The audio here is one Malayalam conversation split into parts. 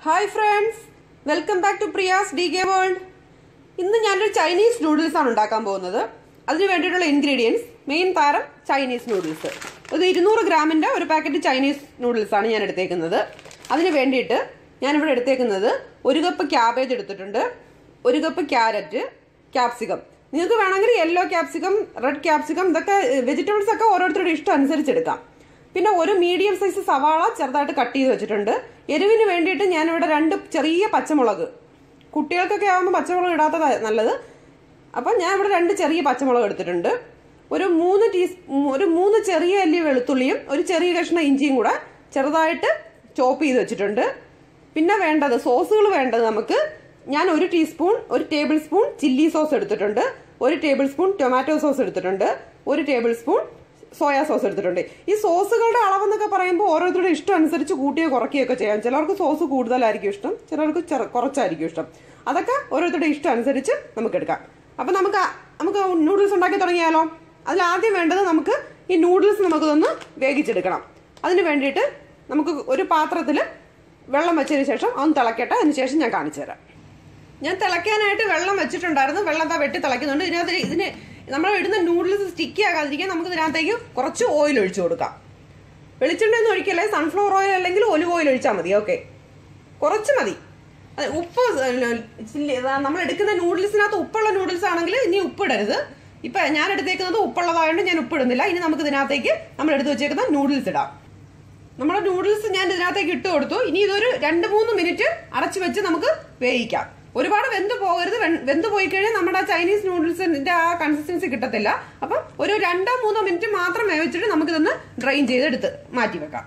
hi friends welcome back to Priya's D K world ഇന്ന് ഞാനൊരു ചൈനീസ് നൂഡിൽസ് ആണ് ഉണ്ടാക്കാൻ പോകുന്നത് അതിന് വേണ്ടിയിട്ടുള്ള ഇൻഗ്രീഡിയൻസ് മെയിൻ താരം ചൈനീസ് നൂഡിൽസ് ഇത് ഇരുന്നൂറ് ഗ്രാമിൻ്റെ ഒരു പാക്കറ്റ് ചൈനീസ് നൂഡിൽസ് ആണ് ഞാൻ എടുത്തേക്കുന്നത് അതിന് വേണ്ടിയിട്ട് ഞാനിവിടെ എടുത്തേക്കുന്നത് ഒരു കപ്പ് ക്യാബേജ് എടുത്തിട്ടുണ്ട് ഒരു കപ്പ് ക്യാരറ്റ് ക്യാപ്സിക്കം നിങ്ങൾക്ക് വേണമെങ്കിൽ യെല്ലോ ക്യാപ്സിക്കം റെഡ് ക്യാപ്സിക്കം ഇതൊക്കെ വെജിറ്റബിൾസ് ഒക്കെ ഓരോരുത്തരുടെ ഇഷ്ടം അനുസരിച്ച് എടുക്കാം പിന്നെ ഒരു മീഡിയം സൈസ് സവാള ചെറുതായിട്ട് കട്ട് ചെയ്ത് വെച്ചിട്ടുണ്ട് എരിവിന് വേണ്ടിയിട്ട് ഞാനിവിടെ രണ്ട് ചെറിയ പച്ചമുളക് കുട്ടികൾക്കൊക്കെ ആകുമ്പോൾ പച്ചമുളക് ഇടാത്തതാണ് നല്ലത് അപ്പം ഞാൻ ഇവിടെ രണ്ട് ചെറിയ പച്ചമുളക് എടുത്തിട്ടുണ്ട് ഒരു മൂന്ന് ടീ ഒരു മൂന്ന് ചെറിയ അല്ലി വെളുത്തുള്ളിയും ഒരു ചെറിയ കഷ്ണം ഇഞ്ചിയും കൂടെ ചെറുതായിട്ട് ചോപ്പ് ചെയ്ത് വെച്ചിട്ടുണ്ട് പിന്നെ വേണ്ടത് സോസുകൾ വേണ്ടത് നമുക്ക് ഞാൻ ഒരു ടീസ്പൂൺ ഒരു ടേബിൾ സ്പൂൺ ചില്ലി സോസ് എടുത്തിട്ടുണ്ട് ഒരു ടേബിൾ സ്പൂൺ ടൊമാറ്റോ സോസ് എടുത്തിട്ടുണ്ട് ഒരു ടേബിൾ സ്പൂൺ സോയാ സോസ് എടുത്തിട്ടുണ്ട് ഈ സോസുകളുടെ അളവെന്നൊക്കെ പറയുമ്പോൾ ഓരോരുത്തരുടെ ഇഷ്ടം അനുസരിച്ച് കൂട്ടിയോ കുറയ്ക്കുകയൊക്കെ ചെയ്യാം ചിലർക്ക് സോസ് കൂടുതലായിരിക്കും ഇഷ്ടം ചിലർക്ക് ചെറു- കുറച്ചായിരിക്കും ഇഷ്ടം അതൊക്കെ ഓരോരുത്തരുടെ ഇഷ്ടം അനുസരിച്ച് നമുക്ക് എടുക്കാം അപ്പം നമുക്ക് ആ- നമുക്ക് നൂഡിൽസ് ഉണ്ടാക്കി തുടങ്ങിയാലോ അതിൽ ആദ്യം വേണ്ടത് നമുക്ക് ഈ നൂഡിൽസ് നമുക്കിതൊന്ന് വേവിച്ചെടുക്കണം അതിന് വേണ്ടിയിട്ട് നമുക്ക് ഒരു പാത്രത്തിൽ വെള്ളം വെച്ചതിന് ശേഷം അതൊന്ന് തിളക്കട്ടെ അതിന് ശേഷം ഞാൻ കാണിച്ചു തരാം ഞാൻ തിളയ്ക്കാനായിട്ട് വെള്ളം വെച്ചിട്ടുണ്ടായിരുന്നു വെള്ളം താ വെട്ടി തിളയ്ക്കുന്നുണ്ട് ഇതിനകത്ത് ഇതിന് നമ്മൾ ഇടുന്ന നൂഡിൽസ് സ്റ്റിക്കി ആകാതിരിക്കാൻ നമുക്ക് ഇതിനകത്തേക്ക് കുറച്ച് ഓയിൽ ഒഴിച്ചു കൊടുക്കാം വെളിച്ചെണ്ണയൊന്നും ഒഴിക്കല്ലേ സൺഫ്ലവർ ഓയിൽ അല്ലെങ്കിൽ ഒലിവ് ഓയിൽ ഒഴിച്ചാൽ മതി ഓക്കെ കുറച്ച് മതി അത് ഉപ്പ് നമ്മൾ എടുക്കുന്ന നൂഡിൽസിനകത്ത് ഉപ്പുള്ള നൂഡിൽസ് ആണെങ്കിൽ ഇനി ഉപ്പിടരുത് ഇപ്പൊ ഞാൻ എടുത്തേക്കുന്നത് ഉപ്പുള്ളതായതുകൊണ്ട് ഞാൻ ഉപ്പിടുന്നില്ല ഇനി നമുക്ക് ഇതിനകത്തേക്ക് നമ്മൾ എടുത്ത് വെച്ചേക്കുന്ന നൂഡിൽസ് ഇടാം നമ്മുടെ നൂഡിൽസ് ഞാൻ ഇതിനകത്തേക്ക് ഇട്ട് കൊടുത്തു ഇനി ഇതൊരു രണ്ട് മൂന്ന് മിനിറ്റ് അടച്ചു വെച്ച് നമുക്ക് വേവിക്കാം ഒരുപാട് വെന്ത് പോകരുത് വെൻ- വെന്ത് പോയി കഴിഞ്ഞാൽ നമ്മുടെ ചൈനീസ് നൂഡിൽസിന്റെ ആ കൺസിസ്റ്റൻസി കിട്ടത്തില്ല അപ്പം ഒരു രണ്ടോ മൂന്നോ മിനിറ്റ് മാത്രം വേവിച്ചിട്ട് നമുക്കിതൊന്ന് ഡ്രെയിൻ ചെയ്തെടുത്ത് മാറ്റി വെക്കാം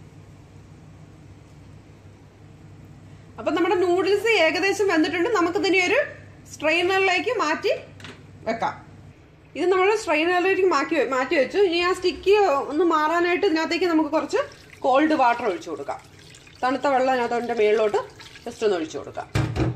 അപ്പം നമ്മുടെ നൂഡിൽസ് ഏകദേശം വെന്തിട്ടുണ്ട് നമുക്കിതിനെ ഒരു സ്ട്രെയിനറിലേക്ക് മാറ്റി വെക്കാം ഇത് നമ്മൾ സ്ട്രെയിനറിലേക്ക് മാറ്റി മാറ്റി വെച്ചു ഇനി ആ സ്റ്റിക്ക് ഒന്ന് മാറാനായിട്ട് ഇതിനകത്തേക്ക് നമുക്ക് കുറച്ച് കോൾഡ് വാട്ടർ ഒഴിച്ചു കൊടുക്കാം തണുത്ത വെള്ളം അതിനകത്തോൻ്റെ മേളിലോട്ട് ജസ്റ്റ് ഒന്ന് ഒഴിച്ചു കൊടുക്കാം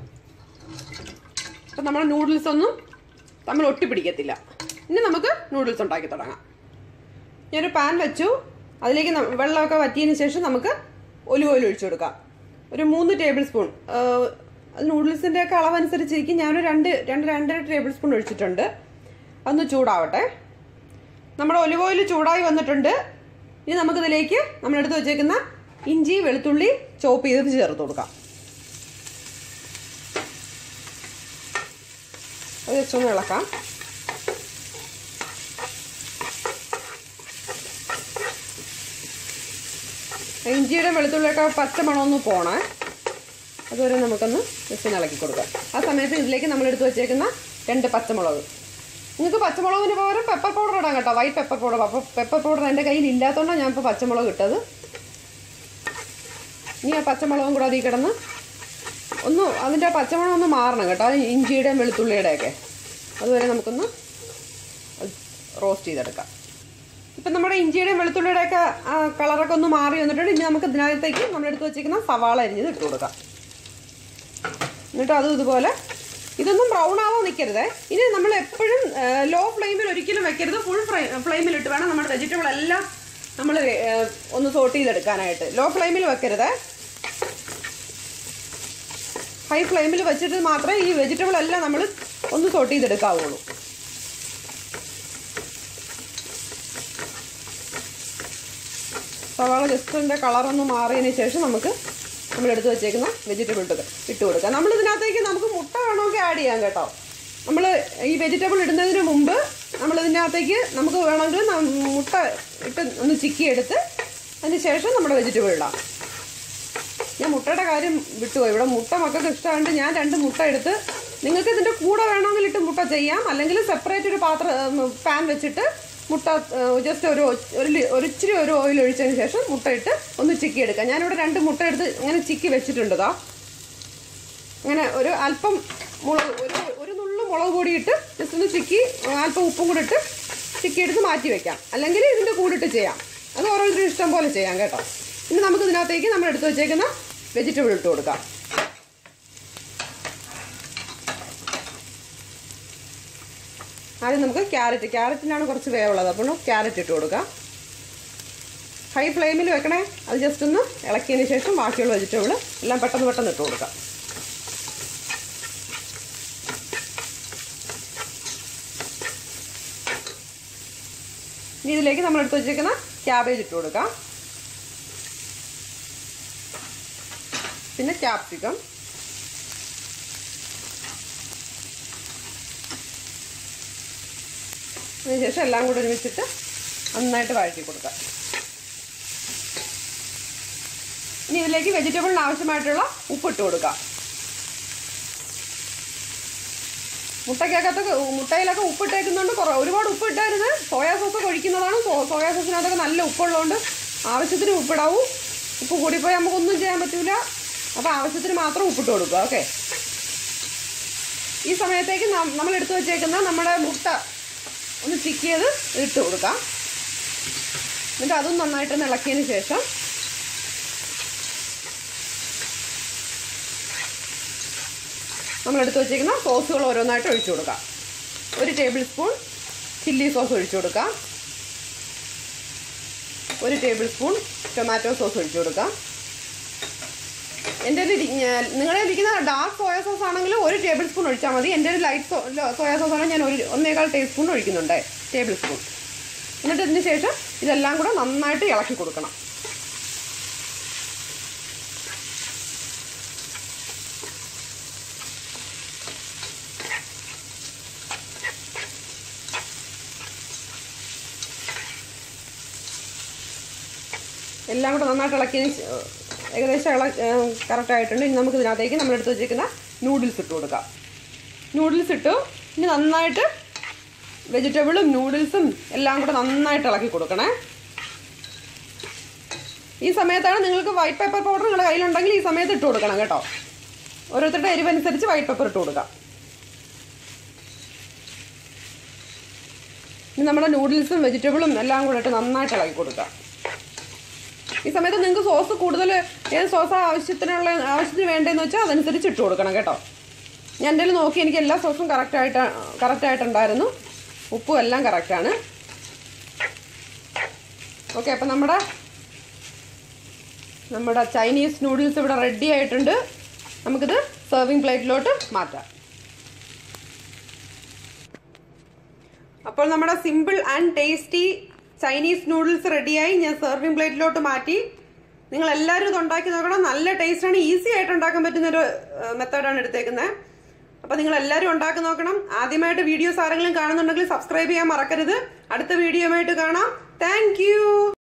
അപ്പം നമ്മുടെ നൂഡിൽസ് ഒന്നും തമ്മിൽ ഒട്ടിപ്പിടിക്കത്തില്ല ഇനി നമുക്ക് നൂഡിൽസ് ഉണ്ടാക്കി തുടങ്ങാം ഞാനൊരു പാൻ വെച്ചു അതിലേക്ക് ന- വെള്ളമൊക്കെ വറ്റിയതിന് ശേഷം നമുക്ക് ഒലിവ് ഓയിൽ ഒഴിച്ചു കൊടുക്കാം ഒരു മൂന്ന് ടേബിൾ സ്പൂൺ നൂഡിൽസിൻ്റെ ഒക്കെ അളവനുസരിച്ചിരിക്കും ഞാനൊരു രണ്ട് രണ്ട് രണ്ടര ടേബിൾ സ്പൂൺ ഒഴിച്ചിട്ടുണ്ട് അതൊന്ന് ചൂടാവട്ടെ നമ്മുടെ ഒലിവ് ഓയിൽ ചൂടായി വന്നിട്ടുണ്ട് ഇനി നമുക്കിതിലേക്ക് നമ്മളെടുത്ത് വെച്ചേക്കുന്ന ഇഞ്ചി വെളുത്തുള്ളി ചോപ്പ് ചെയ്ത് ചേർത്ത് കൊടുക്കാം അത് ജസ്റ്റ് ഒന്ന് ഇളക്കാം ഇഞ്ചിയുടെ വെളുത്തുള്ളിയൊക്കെ പച്ച മണമൊന്ന് പോണേ അതുവരെ നമുക്കൊന്ന് ജസ്റ്റ് ഒന്ന് ഇളക്കി കൊടുക്കാം ആ സമയത്ത് ഇതിലേക്ക് നമ്മൾ എടുത്ത് വെച്ചേക്കുന്ന രണ്ട് പച്ചമുളക് നിങ്ങൾക്ക് പച്ചമുളകിന് പകരം പെപ്പർ പൗഡർ ഇടാം കേട്ടോ വൈറ്റ് പെപ്പർ പൗഡർ അപ്പോൾ പെപ്പർ പൗഡർ എൻ്റെ കയ്യിൽ ഇല്ലാത്തതുകൊണ്ടാണ് ഞാൻ ഇപ്പോൾ പച്ചമുളക് ഇട്ടത് ഇനി ആ പച്ചമുളകും കൂടെ അതിൽ കിടന്ന് ഒന്ന് അതിൻ്റെ ആ പച്ചമണം ഒന്ന് മാറണം കേട്ടോ അത് ഇഞ്ചിയുടെയും വെളുത്തുള്ളിയുടെയൊക്കെ അതുവരെ നമുക്കൊന്ന് റോസ്റ്റ് ചെയ്തെടുക്കാം ഇപ്പം നമ്മുടെ ഇഞ്ചിയുടെയും വെളുത്തുള്ളിയുടെയൊക്കെ ആ കളറൊക്കെ ഒന്ന് മാറി വന്നിട്ടുണ്ട് ഇനി നമുക്ക് ഇതിനകത്തേക്ക് നമ്മളെടുത്ത് വെച്ചിരിക്കുന്ന സവാള അരിഞ്ഞത് ഇട്ട് കൊടുക്കാം എന്നിട്ട് അതും ഇതുപോലെ ഇതൊന്നും ബ്രൗൺ ആവാൻ നിൽക്കരുത് ഇനി നമ്മൾ എപ്പോഴും ലോ ഫ്ലെയിമിൽ ഒരിക്കലും വെക്കരുത് ഫുൾ ഫ്ലെയിമിൽ ഇട്ട് വേണം നമ്മുടെ വെജിറ്റബിൾ എല്ലാം നമ്മൾ ഒന്ന് സോട്ട് ചെയ്തെടുക്കാനായിട്ട് ലോ ഫ്ലെയിമിൽ വെക്കരുത് ഹൈ ഫ്ലെയിമിൽ വെച്ചിട്ട് മാത്രമേ ഈ വെജിറ്റബിൾ എല്ലാം നമ്മൾ ഒന്ന് സോട്ട് ചെയ്തെടുക്കാവുള്ളൂ സവാള ജസ്റ്റ് അതിൻ്റെ കളറൊന്ന് മാറിയതിന് ശേഷം നമുക്ക് നമ്മൾ എടുത്ത് വെച്ചേക്കുന്ന വെജിറ്റബിൾ ഇട്ട് ഇട്ട് കൊടുക്കാം നമ്മൾ ഇതിനകത്തേക്ക് നമുക്ക് മുട്ട വേണമെങ്കിൽ ആഡ് ചെയ്യാം കേട്ടോ നമ്മൾ ഈ വെജിറ്റബിൾ ഇടുന്നതിന് മുമ്പ് നമ്മൾ ഇതിനകത്തേക്ക് നമുക്ക് വേണമെങ്കിൽ ന- മുട്ട ഇട്ട് ഒന്ന് ചിക്കി എടുത്ത് അതിന് ശേഷം നമ്മുടെ വെജിറ്റബിൾ ഇടാം ഞാൻ മുട്ടയുടെ കാര്യം വിട്ടുപോയി ഇവിടെ മുട്ട മക്കൾക്ക് ഇഷ്ടമായിട്ട് ഞാൻ രണ്ട് മുട്ട എടുത്ത് നിങ്ങൾക്ക് ഇതിൻ്റെ കൂടെ വേണമെങ്കിൽ ഇട്ട് മുട്ട ചെയ്യാം അല്ലെങ്കിൽ സെപ്പറേറ്റ് ഒരു പാത്രം പാൻ വെച്ചിട്ട് മുട്ട ജസ്റ്റ് ഒരു ഒരു ലി- ഒരു ഇച്ചിരി ഒരു ഓയിൽ ഒഴിച്ചതിന് ശേഷം മുട്ട ഇട്ട് ഒന്ന് ചിക്കി എടുക്കാം ഞാനിവിടെ രണ്ട് മുട്ട എടുത്ത് ഇങ്ങനെ ചിക്കി വെച്ചിട്ടുണ്ട് ദാ അങ്ങനെ ഒരു അല്പം മുളക് ഒരു ഒരു നുള്ളു മുളക് പൊടി ഇട്ട് ജസ്റ്റ് ഒന്ന് ചിക്കി അല്പം ഉപ്പും കൂടി ഇട്ട് ചിക്കി എടുത്ത് മാറ്റി വെക്കാം അല്ലെങ്കിൽ ഇതിൻ്റെ കൂടിട്ട് ചെയ്യാം അത് ഓരോരുത്തരും ഇഷ്ടം പോലെ ചെയ്യാം കേട്ടോ ഇനി നമുക്ക് ഇതിനകത്തേക്ക് നമ്മൾ എടുത്ത് വെച്ചേക്കുന്ന വെജിറ്റബിൾ ഇട്ട് കൊടുക്കാം ആദ്യം നമുക്ക് ക്യാരറ്റ് ക്യാരറ്റിനാണ് കുറച്ച് വേവുള്ളത് അപ്പോൾ ക്യാരറ്റ് ഇട്ട് കൊടുക്കാം ഹൈ ഫ്ലെയിമിൽ വെക്കണേ അത് ജസ്റ്റ് ഒന്ന് ഇളക്കിയതിന് ശേഷം ബാക്കിയുള്ള വെജിറ്റബിൾ എല്ലാം പെട്ടെന്ന് പെട്ടെന്ന് ഇട്ട് കൊടുക്കാം ഇനി ഇതിലേക്ക് നമ്മൾ എടുത്ത് വെച്ചിരിക്കുന്ന ക്യാബേജ് ഇട്ട് കൊടുക്കാം പിന്നെ ക്യാപ്സിക്കം അതിനുശേഷം എല്ലാം കൂടി ഒരുമിച്ചിട്ട് നന്നായിട്ട് വഴറ്റി കൊടുക്കാം ഇനി ഇതിലേക്ക് വെജിറ്റബിളിന് ആവശ്യമായിട്ടുള്ള ഉപ്പിട്ട് കൊടുക്കാം മുട്ടയ്ക്കകത്തൊക്കെ മുട്ടയിലൊക്കെ ഉപ്പിട്ടേക്കുന്നുണ്ട് കുറേ ഒരുപാട് ഉപ്പ് ഇട്ടായിരുന്നു സോയാ സോസ് ഒഴിക്കുന്നതാണ് സോ- സോയാ സോസിനകത്തൊക്കെ നല്ല ഉപ്പുള്ളതുകൊണ്ട് ആവശ്യത്തിന് ഉപ്പിടാവൂ ഉപ്പ് കൂടിപ്പോയി നമുക്കൊന്നും ചെയ്യാൻ പറ്റില്ല അപ്പോൾ ആവശ്യത്തിന് മാത്രം ഉപ്പിട്ട് കൊടുക്കുക ഓക്കെ ഈ സമയത്തേക്ക് നം- നമ്മൾ എടുത്തു വെച്ചേക്കുന്ന നമ്മുടെ മുട്ട ഒന്ന് ചിക്കിയത് ഇട്ട് കൊടുക്കാം എന്നിട്ട് അതും നന്നായിട്ട് ഇളക്കിയതിന് ശേഷം നമ്മൾ എടുത്ത് വെച്ചിരിക്കുന്ന സോസുകൾ ഓരോന്നായിട്ട് ഒഴിച്ചു കൊടുക്കാം ഒരു ടേബിൾ സ്പൂൺ ചില്ലി സോസ് ഒഴിച്ചു കൊടുക്കാം ഒരു ടേബിൾ സ്പൂൺ ടൊമാറ്റോ സോസ് ഒഴിച്ചു കൊടുക്കാം എൻ്റെ ഒരു നിങ്ങളുടെ ഇരിക്കുന്ന ഡാർക്ക് സോയ സോസ് ആണെങ്കിൽ ഒരു ടേബിൾ സ്പൂൺ ഒഴിച്ചാൽ മതി എൻ്റെ ഒരു ലൈറ്റ് സോയ സോസ് ആണെങ്കിൽ ഞാൻ ഒരു ഒന്നേകാൽ ടേബിൾ സ്പൂൺ ഒഴിക്കുന്നുണ്ട് ടേബിൾ സ്പൂൺ എന്നിട്ട് ഇതിന് ശേഷം ഇതെല്ലാം കൂടെ നന്നായിട്ട് ഇളക്കി കൊടുക്കണം എല്ലാം കൂടെ നന്നായിട്ട് ഇളക്കിയതിന് ശേ- ഏകദേശം ഇള കറക്റ്റ് ആയിട്ടുണ്ട് ഇനി നമുക്ക് ഇതിനകത്തേക്ക് നമ്മൾ എടുത്ത് വെച്ചിരിക്കുന്ന നൂഡിൽസ് ഇട്ട് കൊടുക്കാം നൂഡിൽസ് ഇട്ടു ഇനി നന്നായിട്ട് വെജിറ്റബിളും നൂഡിൽസും എല്ലാം കൂടെ നന്നായിട്ട് ഇളക്കി കൊടുക്കണേ ഈ സമയത്താണ് നിങ്ങൾക്ക് വൈറ്റ് പേപ്പർ പൗഡർ നിങ്ങളുടെ കയ്യിലുണ്ടെങ്കിൽ ഈ സമയത്ത് ഇട്ട് കൊടുക്കണം കേട്ടോ ഓരോരുത്തരുടെ എരിവനുസരിച്ച് വൈറ്റ് പേപ്പർ ഇട്ട് കൊടുക്കാം ഇനി നമ്മുടെ നൂഡിൽസും വെജിറ്റബിളും എല്ലാം കൂടെ ഇട്ട് നന്നായിട്ട് ഇളക്കി കൊടുക്കാം ഈ സമയത്ത് നിങ്ങൾക്ക് സോസ് കൂടുതൽ ഏത് സോസ് ആവശ്യത്തിനുള്ള ആവശ്യത്തിന് വേണ്ടതെന്ന് വെച്ചാൽ അതനുസരിച്ച് ഇട്ട് കൊടുക്കണം കേട്ടോ ഞാൻ എൻ്റെ നോക്കി എനിക്ക് എല്ലാ സോസും കറക്റ്റായിട്ട് കറക്റ്റായിട്ടുണ്ടായിരുന്നു ഉപ്പും എല്ലാം കറക്റ്റാണ് ഓക്കെ അപ്പം നമ്മുടെ നമ്മുടെ ചൈനീസ് നൂഡിൽസ് ഇവിടെ റെഡി ആയിട്ടുണ്ട് നമുക്കിത് സെർവിങ് പ്ലേറ്റിലോട്ട് മാറ്റാം അപ്പോൾ നമ്മുടെ simple and tasty Chinese noodles റെഡിയായി ഞാൻ സെർവിങ് പ്ലേറ്റിലോട്ട് മാറ്റി നിങ്ങൾ എല്ലാവരും ഇത് ഉണ്ടാക്കി നോക്കണം നല്ല ടേസ്റ്റാണ് ഈസി ആയിട്ട് ഉണ്ടാക്കാൻ പറ്റുന്ന ഒരു മെത്തേഡാണ് എടുത്തേക്കുന്നത് അപ്പോൾ നിങ്ങൾ എല്ലാവരും ഉണ്ടാക്കി നോക്കണം ആദ്യമായിട്ട് വീഡിയോസ് ആരെങ്കിലും കാണുന്നുണ്ടെങ്കിൽ സബ്സ്ക്രൈബ് ചെയ്യാൻ മറക്കരുത് അടുത്ത വീഡിയോ ആയിട്ട് കാണാം താങ്ക്